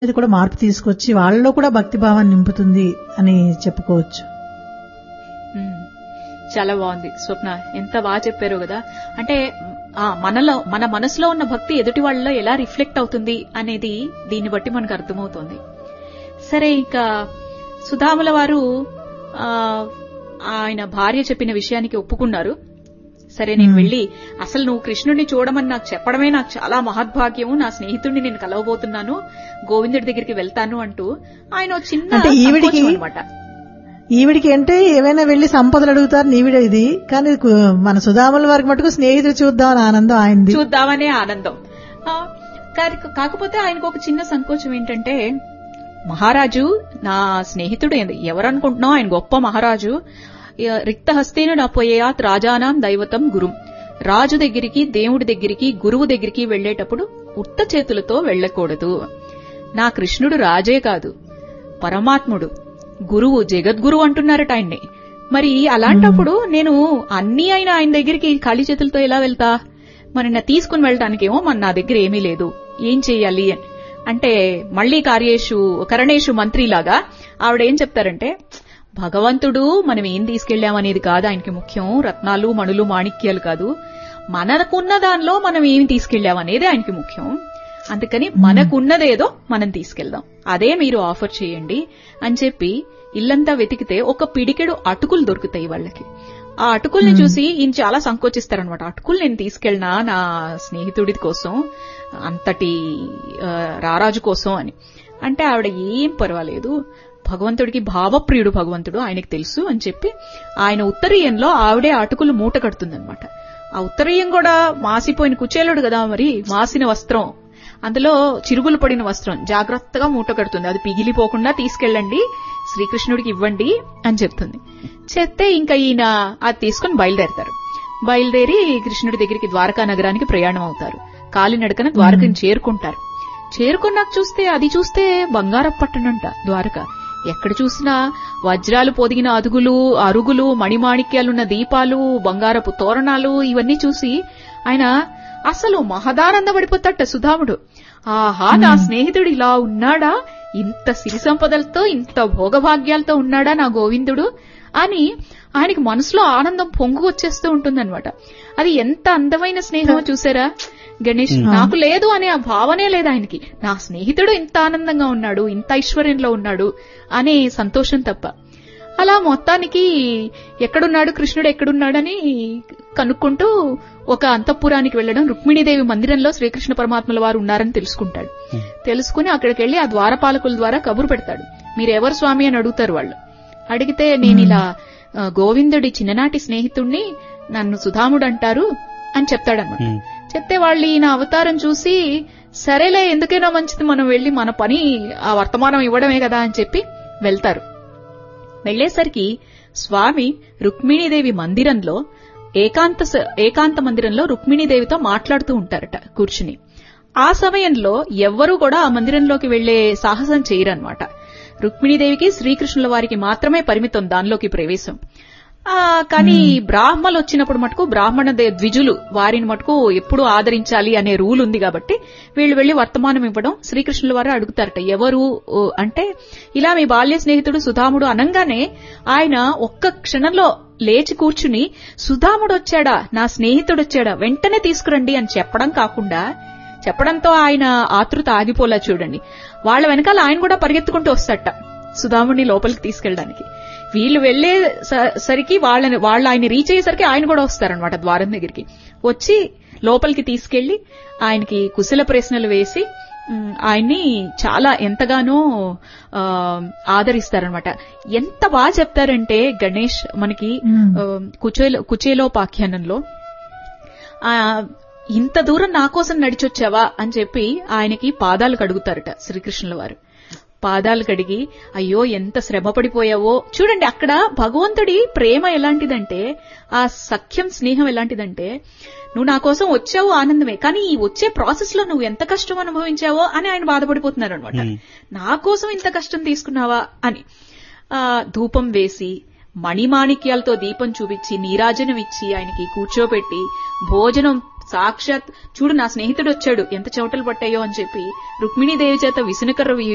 ఇది కూడా మార్పు తీసుకొచ్చి వాళ్ళలో కూడా భక్తి భావాన్ని నింపుతుంది అని చెప్పుకోవచ్చు ఉమ్. చాలా బాగుంది స్వప్న ఎంత బాగా చెప్పారు కదా అంటే ఆ మనలో మన మనసులో ఉన్న భక్తి ఎదుటి వాళ్ళలో ఎలా రిఫ్లెక్ట్ అవుతుంది అనేది దీన్ని బట్టి మనకు అర్థమవుతోంది సరే ఇంకా సుధాముల వారు ఆ, ఆయన భార్య చెప్పిన విషయానికి ఒప్పుకున్నారు సరే నేను వెళ్ళి అసలు నువ్వు కృష్ణుడిని చూడమని నాకు చెప్పడమే నాకు చాలా మహద్భాగ్యం నా స్నేహితుడిని నేను కలవబోతున్నాను గోవిందుడి దగ్గరికి వెళ్తాను అంటూ ఆయన ఓ చిన్న అంటే ఈవిడికి- అనమాట ఈవిడికి అంటే ఏవైనా వెళ్లి సంపదలు అడుగుతారు నీవిడ ఇది కానీ కు- మన సుధాముల వారికి మటుకు స్నేహితులు చూద్దామని ఆనందం ఆయనది చూద్దామనే ఆనందం ఆ, కాని- కాకపోతే ఆయనకు ఒక చిన్న సంకోచం ఏంటంటే మహారాజు నా స్నేహితుడు ఏంది ఎవరనుకుంటున్నావు ఆయన గొప్ప మహారాజు ఇక రిక్త హస్తేను నా పోయేయాత్ రాజానాం దైవతం గురు రాజు దగ్గరికి దేవుడి దగ్గరికి గురువు దగ్గరికి వెళ్లేటప్పుడు ఉత్త చేతులతో వెళ్ళకూడదు నా కృష్ణుడు రాజే కాదు పరమాత్ముడు గురువు జగద్గురు అంటున్నారట ఆయన్ని మరి అలాంటప్పుడు నేను అన్ని అయిన ఆయన దగ్గరికి ఖాళీ చేతులతో ఎలా వెళ్తా మరి నా తీసుకుని వెళ్ళటానికేమో మన నా దగ్గర ఏమీ లేదు ఏం చెయ్యాలి అని అంటే మళ్ళీ కార్యేషు కరణేషు మంత్రిలాగా ఆవిడ ఏం చెప్తారంటే భగవంతుడు మనం ఏం తీసుకెళ్లామనేది కాదు ఆయనకి ముఖ్యం రత్నాలు మణులు మాణిక్యాలు కాదు మనకున్న దానిలో మనం ఏమి తీసుకెళ్లామనేది ఆయనకి ముఖ్యం అందుకని మనకున్నదేదో మనం తీసుకెళ్దాం అదే మీరు ఆఫర్ చేయండి అని చెప్పి ఇల్లంతా వెతికితే ఒక పిడికెడు అటుకులు దొరుకుతాయి వాళ్ళకి ఆ అటుకుల్ని చూసి ఈయన చాలా సంకోచిస్తారనమాట అటుకులు నేను తీసుకెళ్ళినా నా స్నేహితుడి కోసం అంతటి ఆ, రారాజు కోసం అని అంటే ఆవిడ ఏం పర్వాలేదు భగవంతుడికి భావప్రియుడు భగవంతుడు ఆయనకి తెలుసు అని చెప్పి ఆయన ఉత్తరీయంలో ఆవిడే అటుకులు మూట కడుతుందన్నమాట ఆ ఉత్తరీయం కూడా మాసిపోయిన కుచేలుడు కదా మరి మాసిన వస్త్రం అందులో చిరుగులు పడిన వస్త్రం జాగ్రత్తగా మూట కడుతుంది అది పిగిలిపోకుండా తీసుకెళ్ళండి శ్రీకృష్ణుడికి ఇవ్వండి అని చెప్తుంది చెప్తే ఇంకా ఈయన అది తీసుకుని బయలుదేరతారు బయలుదేరి కృష్ణుడి దగ్గరికి ద్వారకా నగరానికి ప్రయాణం అవుతారు కాలినడకన ద్వారకని చేరుకుంటారు చేరుకున్నాక చూస్తే అది చూస్తే బంగారపు పట్టణంట ద్వారక ఎక్కడ చూసినా వజ్రాలు పొదిగిన అదుగులు అరుగులు మణిమాణిక్యాలున్న దీపాలు బంగారపు తోరణాలు ఇవన్నీ చూసి ఆయన అసలు మహదానందపడిపోతాట సుధాముడు ఆహా నా స్నేహితుడు ఇలా ఉన్నాడా ఇంత సిరి సంపదలతో ఇంత భోగభాగ్యాలతో ఉన్నాడా నా గోవిందుడు అని ఆయనకి మనసులో ఆనందం పొంగు వచ్చేస్తూ ఉంటుందన్నమాట అది ఎంత అందమైన స్నేహమో చూసారా గణేష్ నాకు లేదు అనే ఆ భావనే లేదు ఆయనకి నా స్నేహితుడు ఇంత ఆనందంగా ఉన్నాడు ఇంత ఐశ్వర్యంలో ఉన్నాడు అనే సంతోషం తప్ప అలా మొత్తానికి ఎక్కడున్నాడు కృష్ణుడు ఎక్కడున్నాడని కనుక్కుంటూ ఒక అంతఃపురానికి వెళ్లడం రుక్మిణీదేవి మందిరంలో శ్రీకృష్ణ పరమాత్మల వారు ఉన్నారని తెలుసుకుంటాడు తెలుసుకుని అక్కడికి వెళ్లి ఆ ద్వారపాలకుల ద్వారా కబురు పెడతాడు మీరెవరు స్వామి అని అడుగుతారు వాళ్ళు అడిగితే నేను ఇలా ఆ, గోవిందుడి చిన్ననాటి స్నేహితుణ్ణి నన్ను సుధాముడు అంటారు అని చెప్తాడన్నమాట చెప్తే వాళ్ళు ఈయన అవతారం చూసి సరేలే ఎందుకైనా మంచిది మనం వెళ్లి మన పని ఆ వర్తమానం ఇవ్వడమే కదా అని చెప్పి వెళ్తారు వెళ్లేసరికి స్వామి రుక్మిణీదేవి మందిరంలో ఏకాంత స- ఏకాంత మందిరంలో రుక్మిణీదేవితో మాట్లాడుతూ ఉంటారట కూర్చుని ఆ సమయంలో ఎవ్వరూ కూడా ఆ మందిరంలోకి వెళ్లే సాహసం చేయరన్నమాట రుక్మిణీదేవికి శ్రీకృష్ణుల వారికి మాత్రమే పరిమితం దానిలోకి ప్రవేశం ఆ కానీ బ్రాహ్మలు వచ్చినప్పుడు మటుకు బ్రాహ్మణ దే- ద్విజులు వారిని మటుకు ఎప్పుడు ఆదరించాలి అనే రూల్ ఉంది కాబట్టి వీళ్ళు వెళ్లి వర్తమానం ఇవ్వడం శ్రీకృష్ణుల వారు అడుగుతారట ఎవరు ఓ, అంటే ఇలా మీ బాల్య స్నేహితుడు సుధాముడు అనంగానే ఆయన ఒక్క క్షణంలో లేచి కూర్చుని సుధాముడు వచ్చాడా నా స్నేహితుడు వచ్చాడా వెంటనే తీసుకురండి అని చెప్పడం కాకుండా చెప్పడంతో ఆయన ఆతృత ఆగిపోలా చూడండి వాళ్ళ వెనకాల ఆయన కూడా పరిగెత్తుకుంటూ వస్తాట సుధాముడిని లోపలికి తీసుకెళ్ళడానికి వీళ్ళు వెళ్లే స- సరికి వాళ్ళని వాళ్ళు ఆయన రీచ్ అయ్యేసరికి ఆయన కూడా వస్తారనమాట ద్వారం దగ్గరికి వచ్చి లోపలికి తీసుకెళ్లి ఆయనకి కుశల ప్రశ్నలు వేసి ఉమ్, ఆయన్ని చాలా ఎంతగానో ఆ, ఆదరిస్తారనమాట ఎంత బాగా చెప్తారంటే గణేష్ మనకి మ్మ్. ఆ, కుచేలో కుచేలోపాఖ్యానంలో ఆ ఇంత దూరం నా కోసం నడిచొచ్చావా అని చెప్పి ఆయనకి పాదాలు కడుగుతారట శ్రీకృష్ణుల వారు పాదాలు కడిగి అయ్యో ఎంత శ్రమ పడిపోయావో చూడండి అక్కడ భగవంతుడి ప్రేమ ఎలాంటిదంటే ఆ సఖ్యం స్నేహం ఎలాంటిదంటే నువ్వు నా కోసం వచ్చావు ఆనందమే కానీ ఈ వచ్చే ప్రాసెస్ లో నువ్వు ఎంత కష్టం అనుభవించావో అని ఆయన బాధపడిపోతున్నారు అనమాట నా కోసం ఇంత కష్టం తీసుకున్నావా అని ఆ ధూపం వేసి మణిమాణిక్యాలతో దీపం చూపించి నీరాజనం ఇచ్చి ఆయనకి కూర్చోబెట్టి భోజనం సాక్షాత్ చూడు నా స్నేహితుడు వచ్చాడు ఎంత చెమటలు పట్టాయో అని చెప్పి రుక్మిణీదేవి చేత విసునకర్ర